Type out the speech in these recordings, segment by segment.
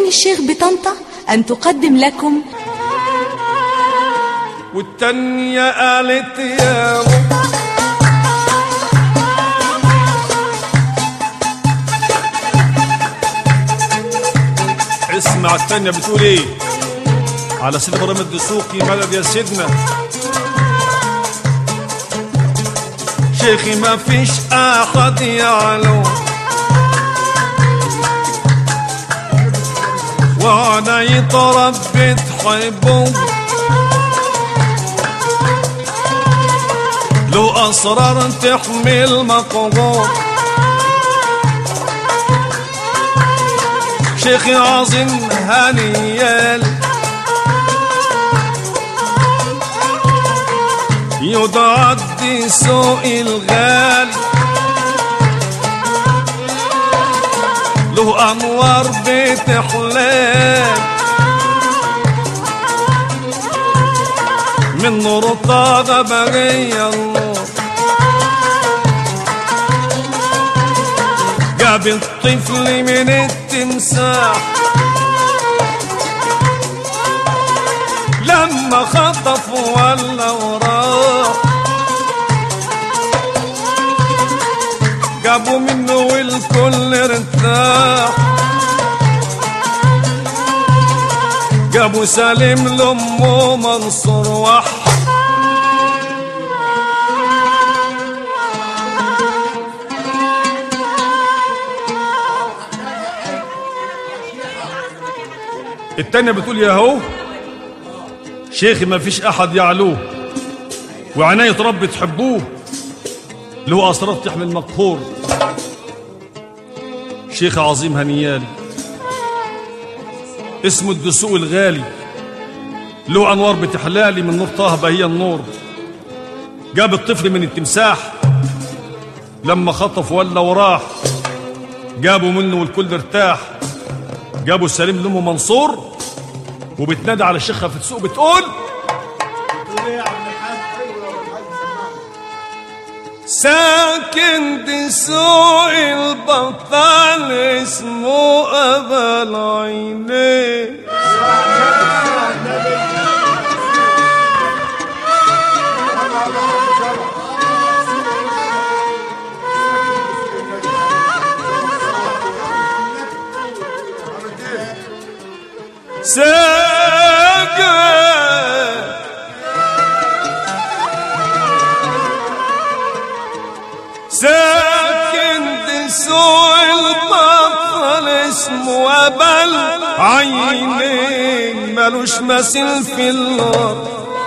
الشيخ بطنطا أن تقدم لكم والتانية قالت يا اسمع التانية بتقول ايه على سيد ابراهيم الدسوقي مدد يا سيدنا شيخي ما فيش احد يعلو وانا يتربي تحبه لو اسرار تحمل مقبول شيخي عظيم هنيال يتعدي سوق الغالي له انوار بيت حلال من نور طه بغي النور جاب الطفل من التمساح لما خطف ولا وراح جابوا منه والكل ارتاح جابوا سالم لامه منصور وح التانية بتقول يا هو شيخي ما فيش احد يعلوه وعناية ربي تحبوه له اسرار تحمل مقهور شيخ عظيم هنيالي اسمه الدسوق الغالي له انوار بتحلالي من نور طه بهي النور جاب الطفل من التمساح لما خطف ولا وراح جابوا منه والكل ارتاح جابوا سليم لامه منصور وبتنادي على شيخها في السوق بتقول ساكن دي سوق البطال اسمه أبا العينين ساكن ساكن دي سوق البطل اسمه أبل عينين ملوش مثيل في الأرض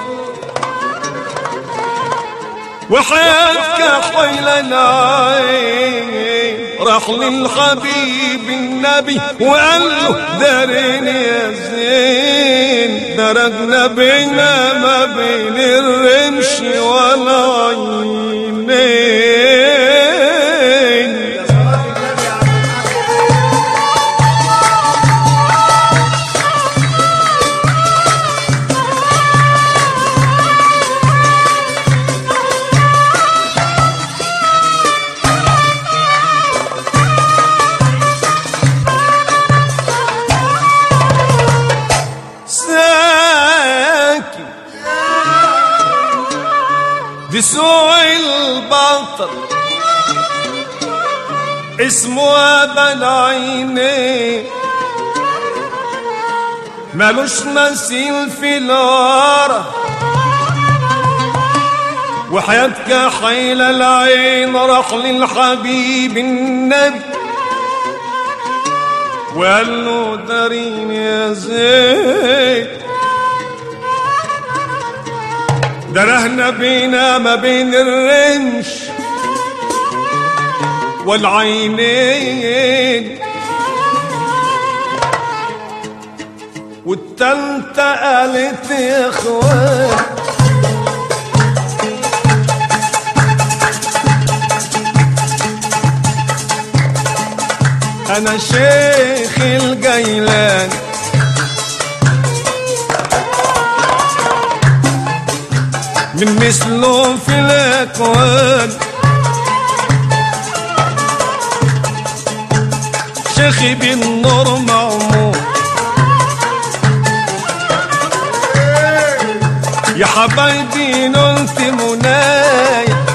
وحياتك حيل العين راح للحبيب النبي وقال له دارين يا زين درجنا بينا ما بين الرمش والعينين ساكن دي سوق البطل اسمه أبا العينين مالوش مثيل في الورى وحياتك حيل العين راح للحبيب النبي وقال له دارين يا زيد درهنا بينا ما بين الرمش والعينين والتالتة قالت يا اخوان انا شيخ الجيلان من مثله في الاكوان شيخي بالنور معمور يا حبايبي نلت منايا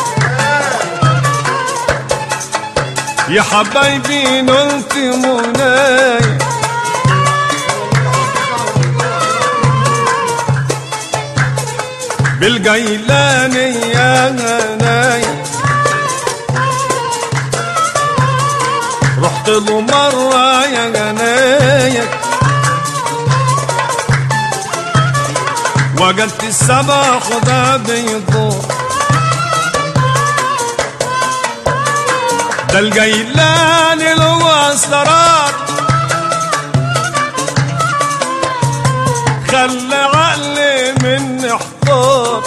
يا حبايبي نلت منايا بالجيلاني يا هنايا رحت له مرة يا جنايا وجدت السبع خدا بيضور ده الجيلان اللي هو اسرار خلى عقلي من احتار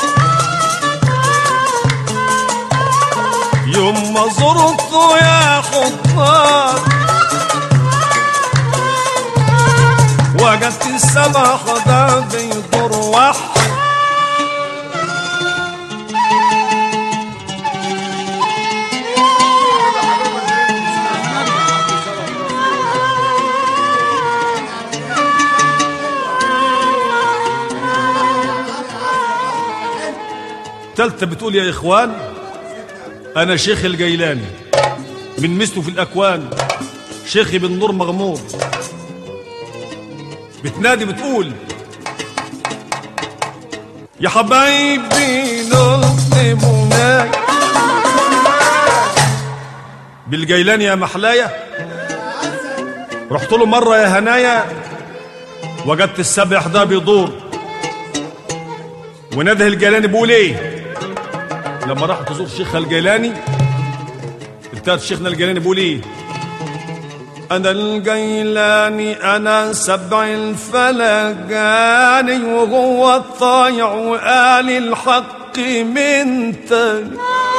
يوم ما زرته يا خطار وجدت السبع خدا بيدور واحد تالتة بتقول يا إخوان أنا شيخ الجيلاني من مثله في الأكوان شيخي بالنور مغمور بتنادي بتقول يا حبايبي نلت مناي بالجيلاني يا محلايا رحت له مرة يا هنايا وجدت السبح ده بيدور ونده الجيلاني بيقول ايه لما راح تزور شيخها الجيلاني التالت شيخنا الجيلاني بيقول ايه انا الجيلاني انا سبع الفلجاني وهو الطايع وقال الحق من تاني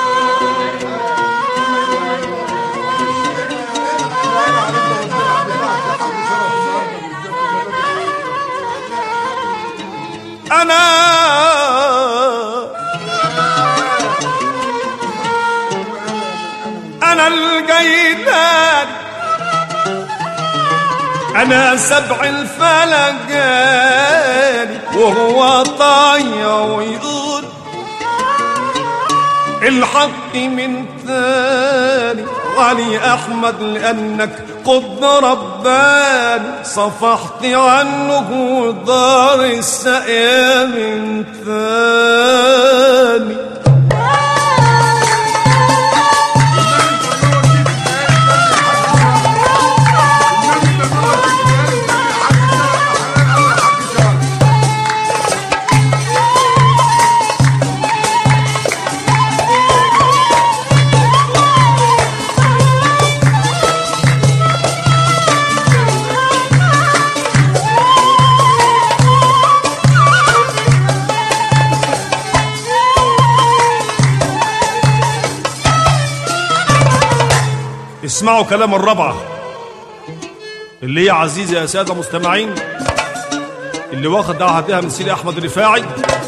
انا انا الجيلان انا سبع الفلقان وهو طايع ويقول الحق من ثاني علي احمد لانك قد رباني صفحت عنه ودار السقيا من ثاني اسمعوا كلام الرابعة اللي هي عزيزة يا سادة مستمعين اللي واخد دعوتها من سيدي أحمد الرفاعي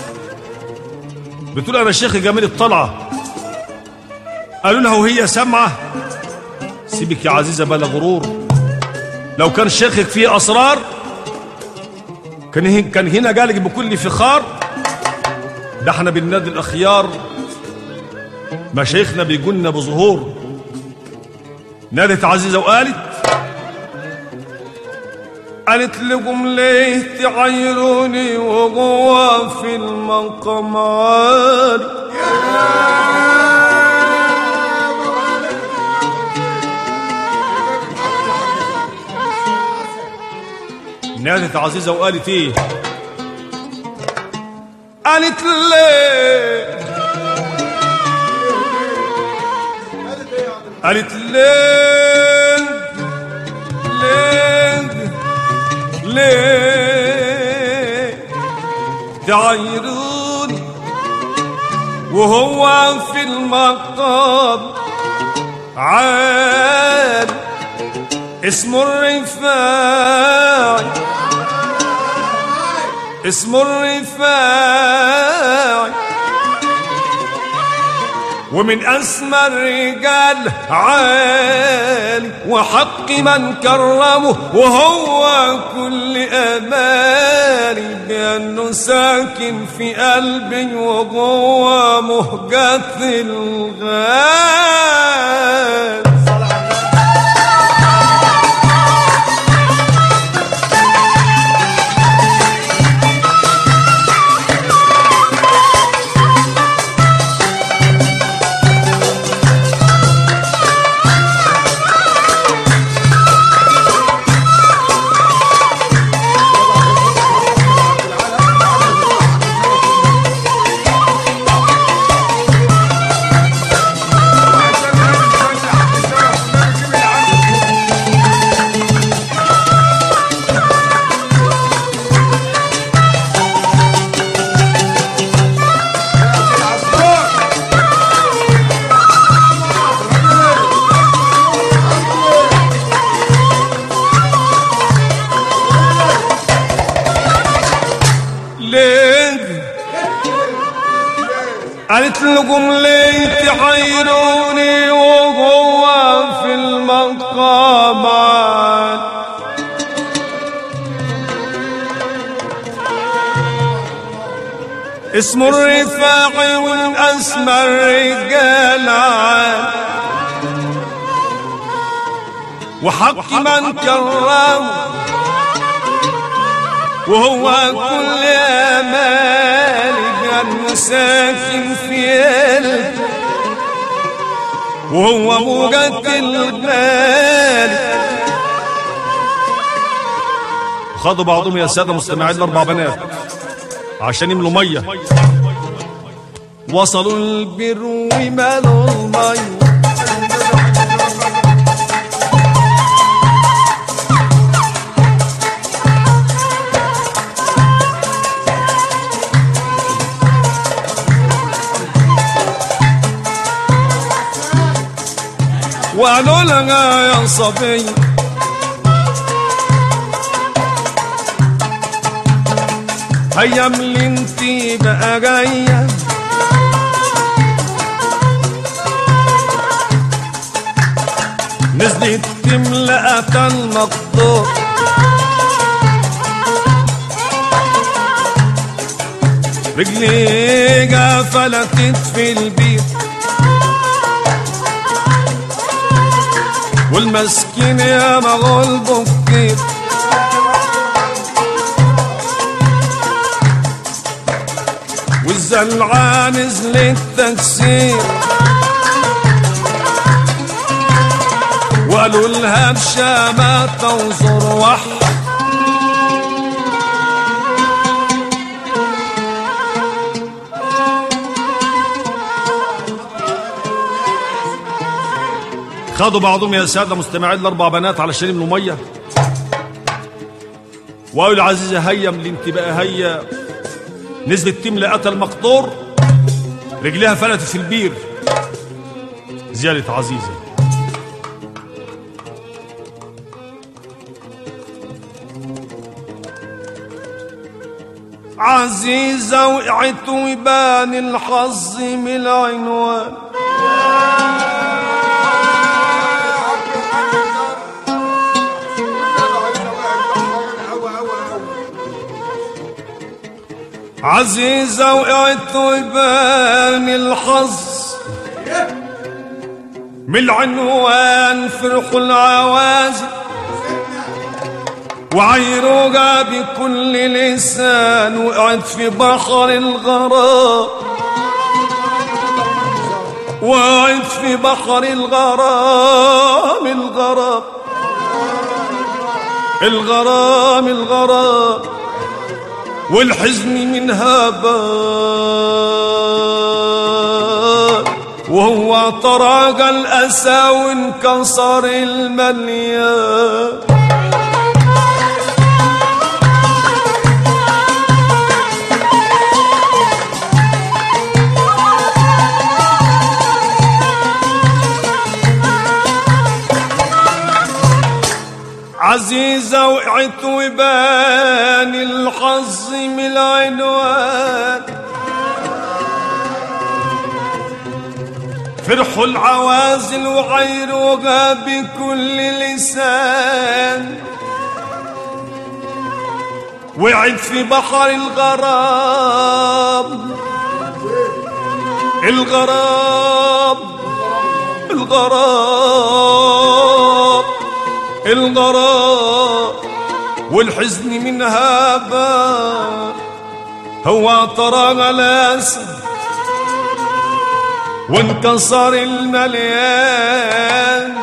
بتقول أنا الشيخ جميل الطلعة قالوا لها وهي سامعة سيبك يا عزيزة بلا غرور لو كان شيخك فيه أسرار كان هن- كان هنا جالك بكل فخار ده احنا بالنادي الأخيار مشايخنا بيجولنا بظهور نادت عزيزة وقالت قالت لكم ليه تعيروني وهو في المقام عالي نادت عزيزة وقالت ايه قالت ليه قالت ليه ليه ليه تعيروني وهو في المقام عال اسمه الرفاعي اسمه الرفاعي ومن أسمى الرجال عالي وحق من كرمه وهو كل أمالي كأنه ساكن في قلبي وجوه مهجة الغاز ليه قالت لكم ليه تحيروني وجوه في المقامات اسمه الرفاعي والاسمى الرجال عاد وحق من كرمه وهو كل امالي كان ساكن في قلبي وهو موجة الغالي خدوا بعضهم يا سادة مستمعين الأربع بنات عشان يملوا مية وصلوا البر ومالوا المي وقالوا لها يا صبي هيا من انتي بقى جايه نزلت تملأة المقدور رجلي فلتت في البيت والمسكين يا مغول بكيت والزلعة نزلت تكسير وقالوا لها بشامة توزر وح خدوا بعضهم يا سادة مستمعين الأربع بنات علشان يملوا مية وقالوا العزيزة هيا من الانتباه هيا نزلت تملى قتل مقطور رجليها فلتت في البير زيادة عزيزة عزيزة وقعت وبان الحظ من العنوان عزيزة وقعت وبان الحظ من العنوان فرحوا العوازل وعيروجة بكل لسان وقعت في بحر الغرام وقعت في بحر الغرام الغرام الغرام الغرام والحزن منها بان وهو طرق الأسى وانكسر المليان عزيزة وقعت وبان الحظ من العنوان فرحوا العوازل وغيروها بكل لسان وقعت في بحر الغرام الغرام الغرام الغرام والحزن منها بان هو طرى على اسد وانكسر المليان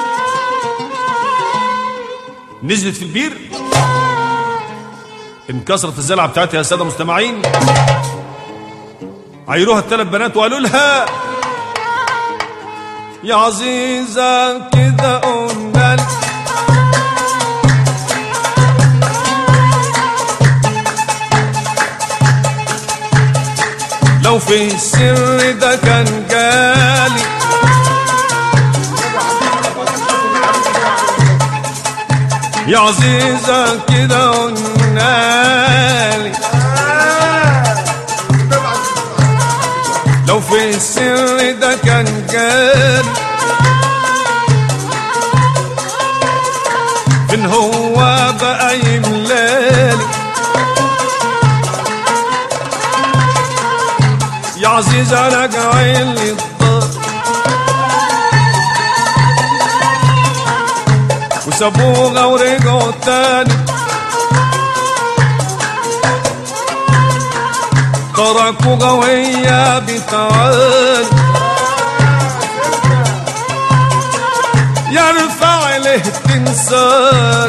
نزلت في البير انكسرت الزلعه بتاعتها يا ساده مستمعين عيروها الثلاث بنات وقالوا لها يا عزيزة كده قلنا لك لو في السر ده كان جالي يا عزيزة كده قلنا لي لو في السر ده كان جالي فين هو بقى يملالي يا عزيز انا جايل لي الدار وسابوها ورجعوا تاني تركوها وهي بتعاني يرفع له تنسان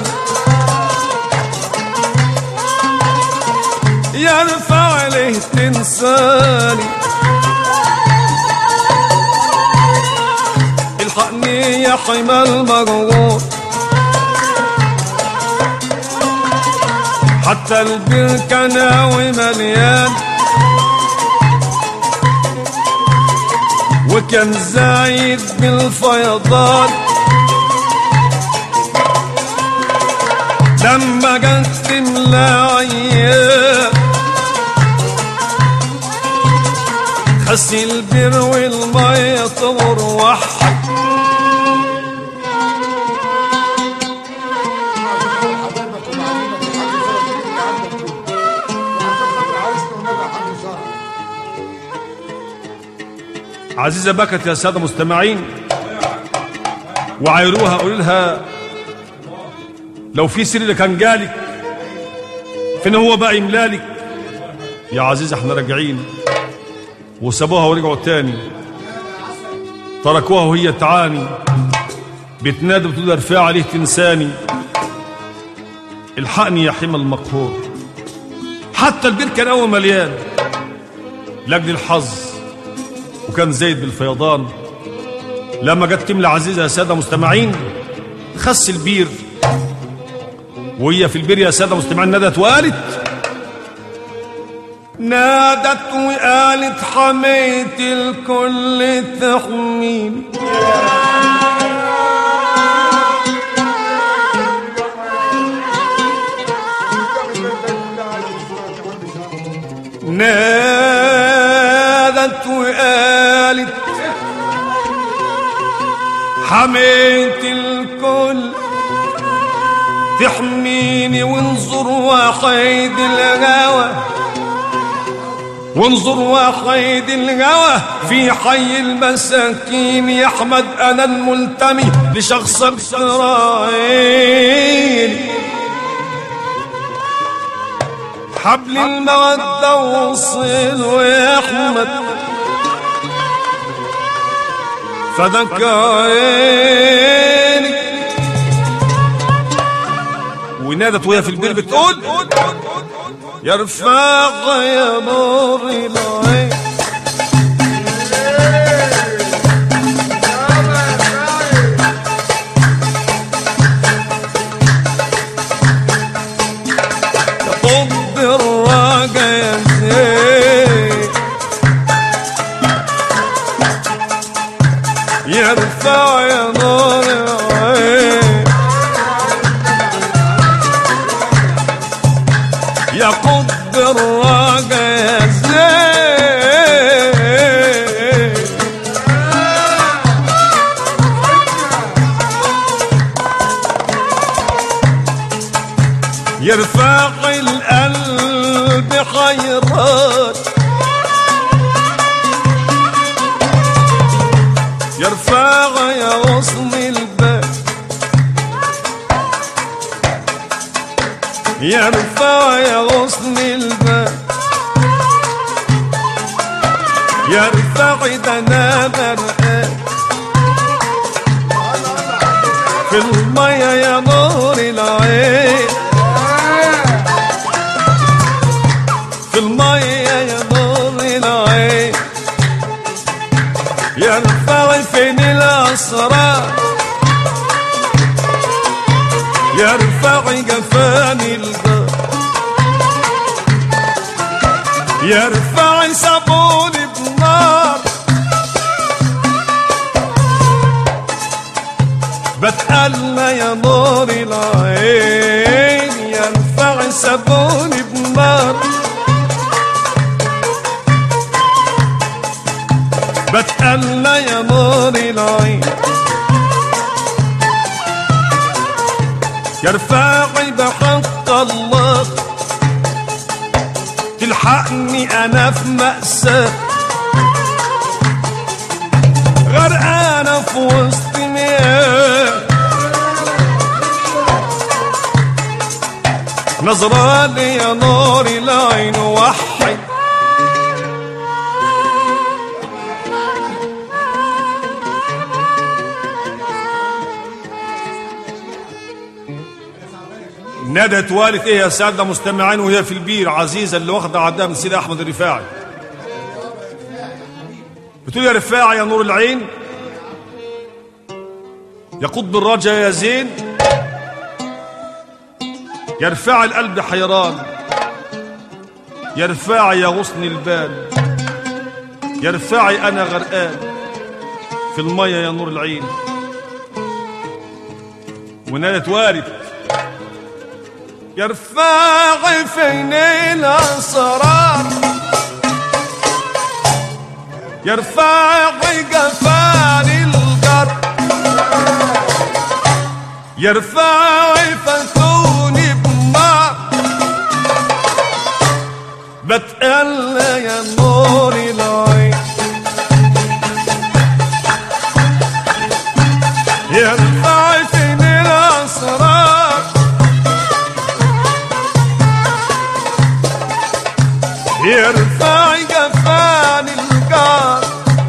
يرفع له تنساني الحقني يا حمى المغرور حتى البير كان قوي مليان وكان زايد بالفيضان لما جت تملى عيان خس البير والمية تروح عزيزة بكت يا سادة مستمعين وعايروها قولوا لها لو في سر كان جالك فين هو بقى يملالك يا عزيزة احنا راجعين وسابوها ورجعوا تاني تركوها وهي تعاني بتنادي بتقول ارفع عليه تنساني الحقني يا حمى المقهور حتى البير كان قوي مليان لاجل الحظ وكان زايد بالفيضان لما جت تملى عزيزة يا سادة مستمعين خس البير وهي في البير يا سادة مستمعين نادت وقالت نادت وقالت حميت الكل تحميني نادت وقالت حميت الكل تحميني وانظر وحيد الغوى وانظر وحيد الهوى في حي المساكين يا احمد انا الملتمي لشخصك سرايل حبل المودة وصل يا احمد فدك عيني ونادت وهي في البير بتقول يرفع يا نور العين طب الراجع يا زين يرفع يا نور العين يا قد الراجع يا زين يرفع رفاع القلب خيرات يا رفاع يا غصن الباب يا رفاع يا غصن الباب يا رفاع ده انا غرقان في المية يا نور العين في المية يا نور العين يا رفاع فين الأسرار يا رفاع جفاني الجار يا رفاع سابوني بنار بتقلى يا نور العين يا رفاع سابوني بنار بتقلى يا نور العين يا رفاعي بحق الله تلحقني انا في مأساة غرقانة في وسط مياه نظرة لي يا نور العين وحي ندت والد ايه يا سادة مستمعين وهي في البير عزيزة اللي واخدة عدها من سيدي احمد الرفاعي بتقول يا رفاعي يا نور العين يا قطب الرجا يا زين يا رفاعي القلب حيران يا رفاعي يا غصن البال يا رفاعي انا غرقان في المية يا نور العين ونادت والد يا رفاعي فين الاسرار يا رفاعي قفاني القر يا رفاعي فتوني بنار بتقلى يا نور العين يا رفاعي فين الاسرار يرفع جفان القار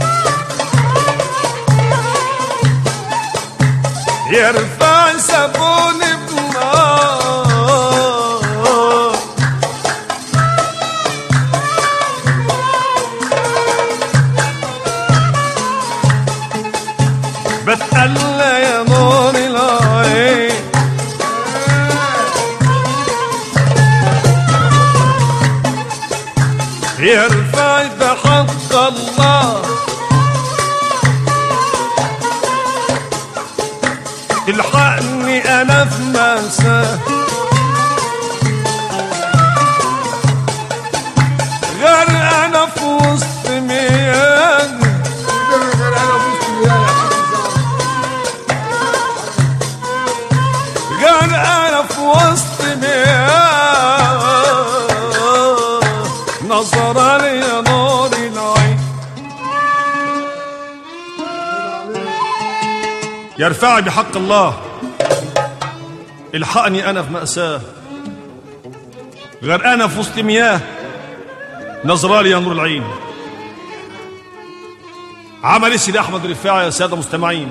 يرفع سبون بنار بتقلى يا نور العين يرفع بحق الله تلحقني انا في مأساة غير انا في وسط مياه غير انا في وسط مياه نظر لي نور العين يا رفاعي بحق الله الحقني انا في مأساة غرقانة في وسط مياه نظرالي يا نور العين عمل ايه سيدي احمد رفاعي يا ساده مستمعين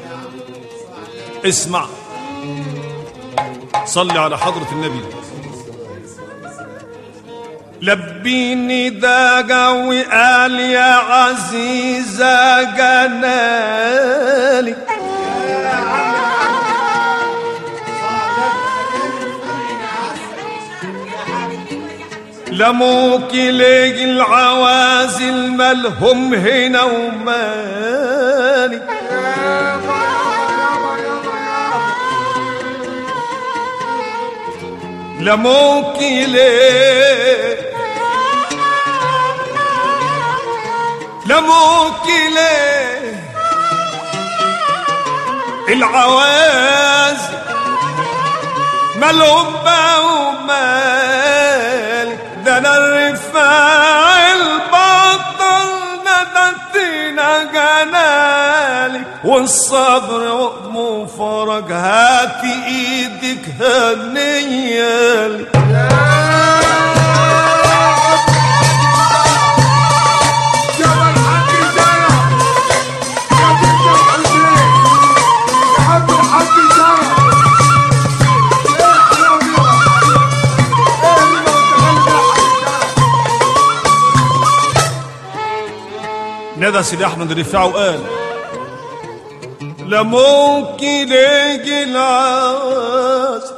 اسمع صلي على حضرة النبي لبيني ده جوي قال يا عزيزة جنالي لموك لي العوازل مالهم هنا ومالي لموك ليه لموك ليه العواز مالهم بقى مالك ده انا الرفاع البطل ندتنا جنالك والصبر وقمه فرج هاتي ايدك هنيالي جبل حق زرع يا بنت الحسين يحب الحق زرع ايه حلاوتها ايه اللي ما تغلب الحق زرع ندى سيدي احمد الرفاع وقال لا ممكن يجي العاصر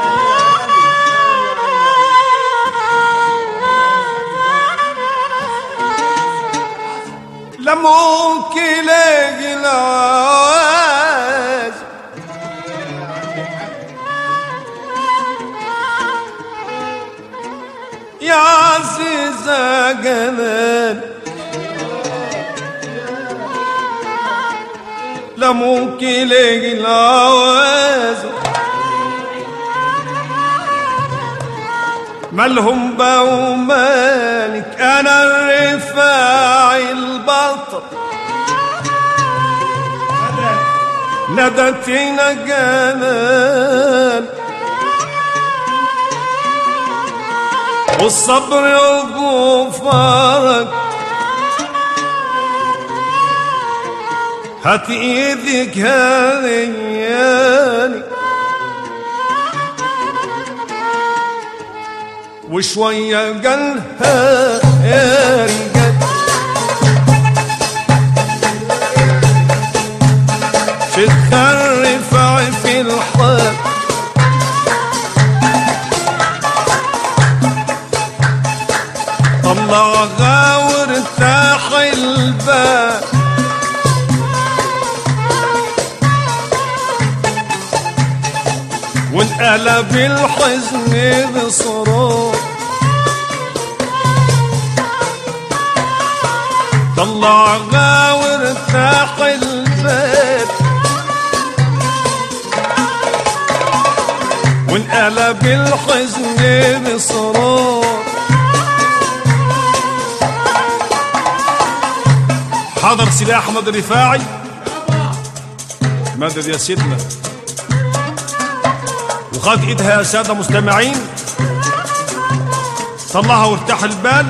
لا ممكن يجي العاصر يا عزيزة جمال لا ممكن يجي العوازل مالهم بقى ومالك انا الرفاع البطل ندتنا جلال والصبر وغفرك هات ايدك هذياني وشوية قالها يا رجال تتخرف في الحال طلع غاور ارتاح الباب وانقلب الحزن بصرور طلع غاور ارتاح الباب وانقلب الحزن بصرور حضر سيدي احمد الرفاعي مدد يا سيدنا وخد ايدها يا ساده مستمعين طلعها وارتاح البال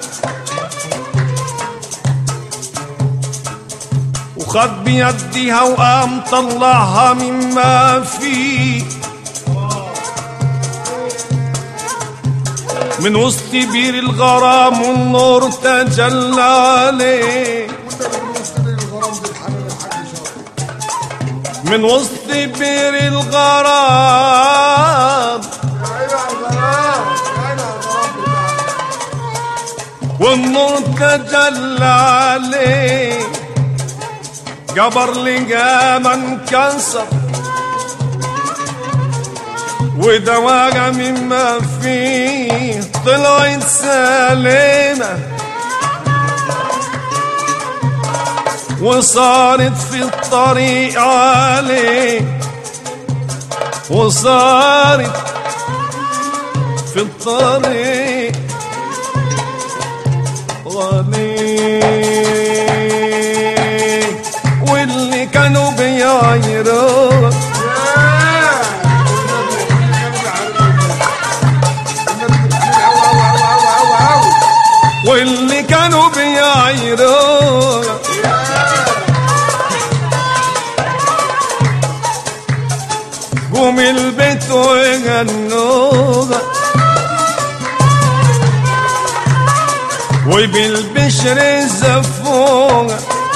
وخد بيديها وقام طلعها مما فيه من وسط بير الغرام والنور تجلى عليه من وسط بير الغرام والنور تجلى عليه جبر لقامة انكسر ودواجع مما فيه طلعت سليمة وصارت في الطريق عليه وصارت في الطريق غني واللي كانوا بيعيروا واللي كانوا بيعيروا قوم البيت ويغنوها وبالبشر زفوها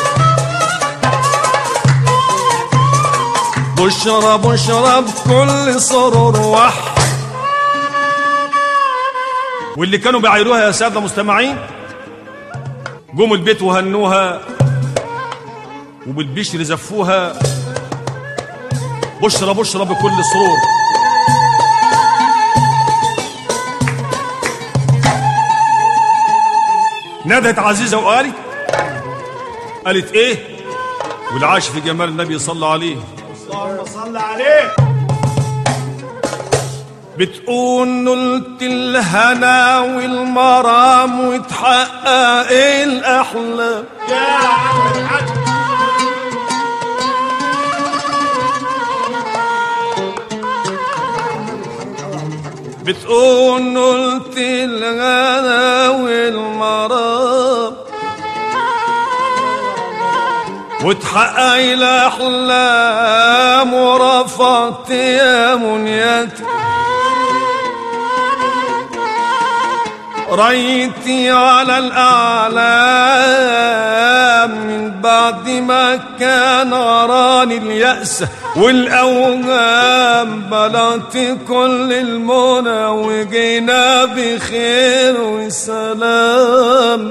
بشرى بشرى بكل سرور وح واللي كانوا بيعيروها يا ساده مستمعين قوموا البيت وهنوها وبالبشر زفوها بشرى بشرى بكل سرور نادت عزيزة وقالت قالت ايه والعاش في جمال النبي صلى عليه اللهم صل عليه بتقول نلت الهنا والمرام وتحقق الأحلام بتقول نلت الهنا والمرام وتحقق الأحلام ورفضت يا منيتي ريتي على الأعلام من بعد ما كان وراني اليأس والأوهام بلغت كل المنى وجينا بخير وسلام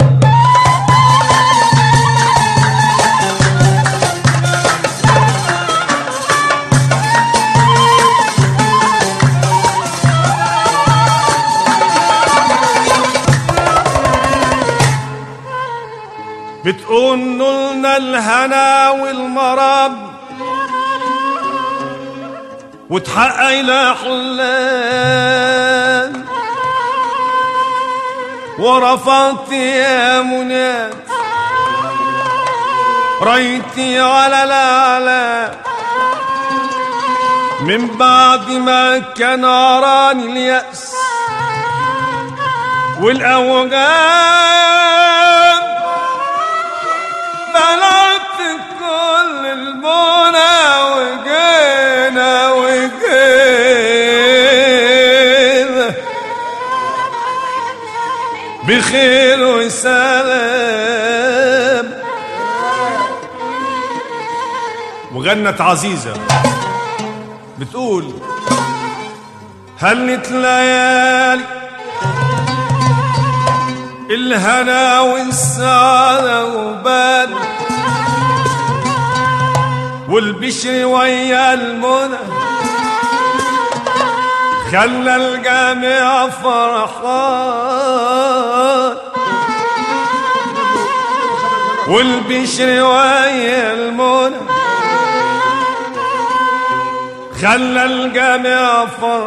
بتقول لنا الهنا والمرام وتحقق الأحلام ورفضت يا مناد ريتي على الأعلى من بعد ما كان عراني اليأس والأوجاع بلغت كل المنى وجينا وجينا بخير وسلام وغنت عزيزة بتقول هلت ليالي الهنا والسعادة وبال والبشر ويا المنى خلى الجميع فرحان والبشر ويا المنى خلى الجميع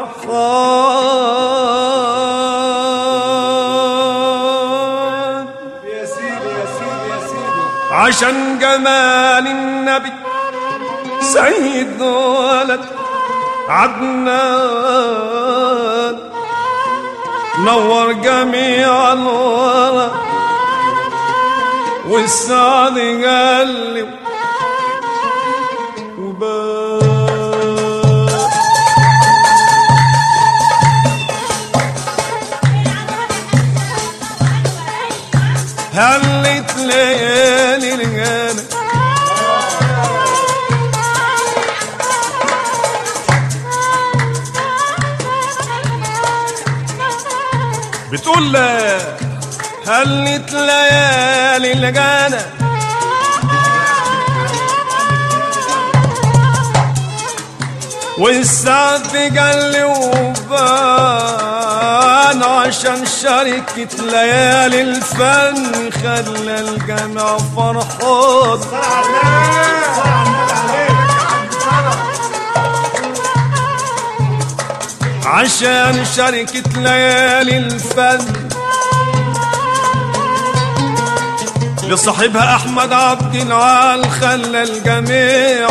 فرحان يا سيدي يا سيدي يا سيدي عشان جمال النبي سيد ولد عدنان نور جميع الورى والسعد قلب وباب هلت ليالي الغنى بتقول لا هلت ليالي الغنى والسعد قال لي وبان عشان شركة ليالي الفن خلى الجمع فرحان عشان شركة ليالي الفن لصاحبها أحمد عبد العال خلى الجميع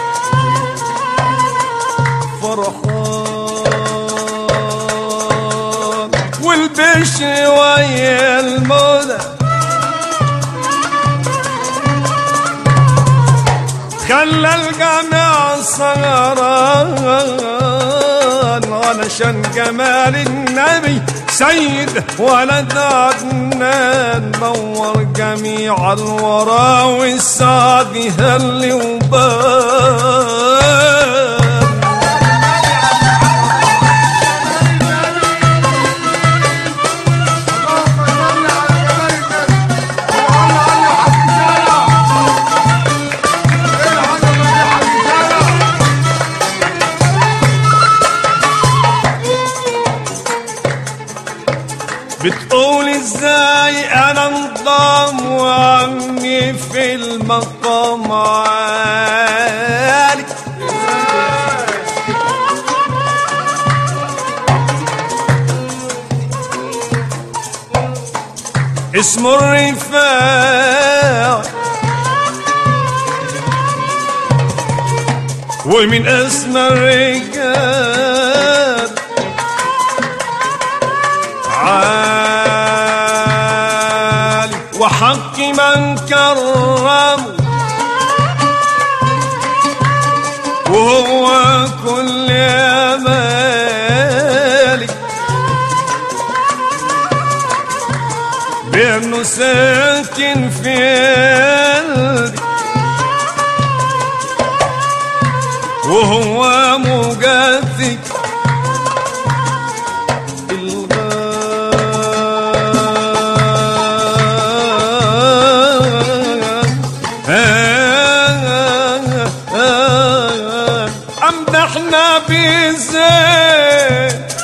فرحان والبشر ويا المنى خلى الجميع سهران علشان جمال النبي سيد ولد عدنان نور جميع الورى والسعد هل وبان اللهم صل على جمال النبي وعلى علي حق سارة ايه العظمة دي حق سارة بتقول ازاي انا انضم وعمي في المقام عالي اسمه الرفاع ومن اسمى الرجال عالي وحق من كرمه وهو كل امالي بانه ساكن في قلبي وهو مجدد امدحنا بالزين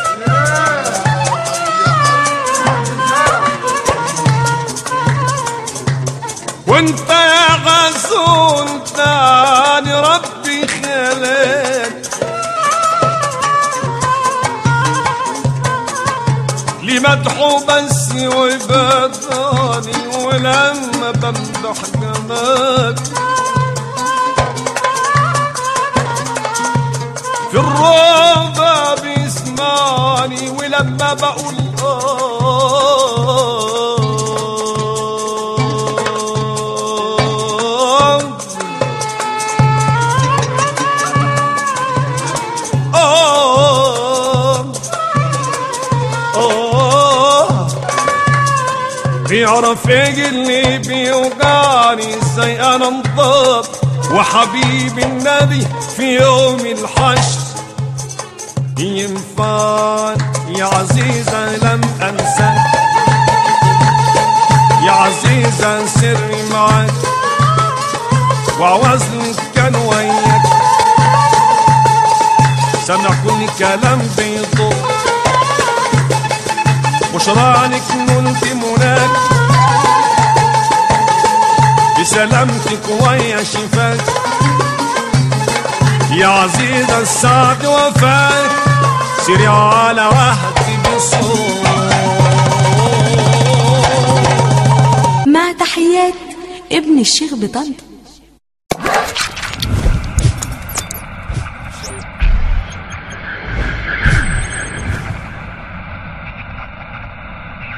وانت يا غزول تاني ربي خلق لي مدحو بس وبداني ولما بمدح جمالك في الروضة بيسمعني ولما بقول آه آه آه بيعرف ايه اللي بيوجعني ازاي انا انضاد وحبيب النبي في يوم الحشر ينفع يا عزيزة لم أنسى يا عزيزة سري معك وعوزني كان وياك سمع كل كلام بيضر بشرانك نلت مناك بسلامتك ويا شفاك يا عزيز السعد وفاك سيري على وحدي بصوت مع تحيات ابن الشيخ بطنطا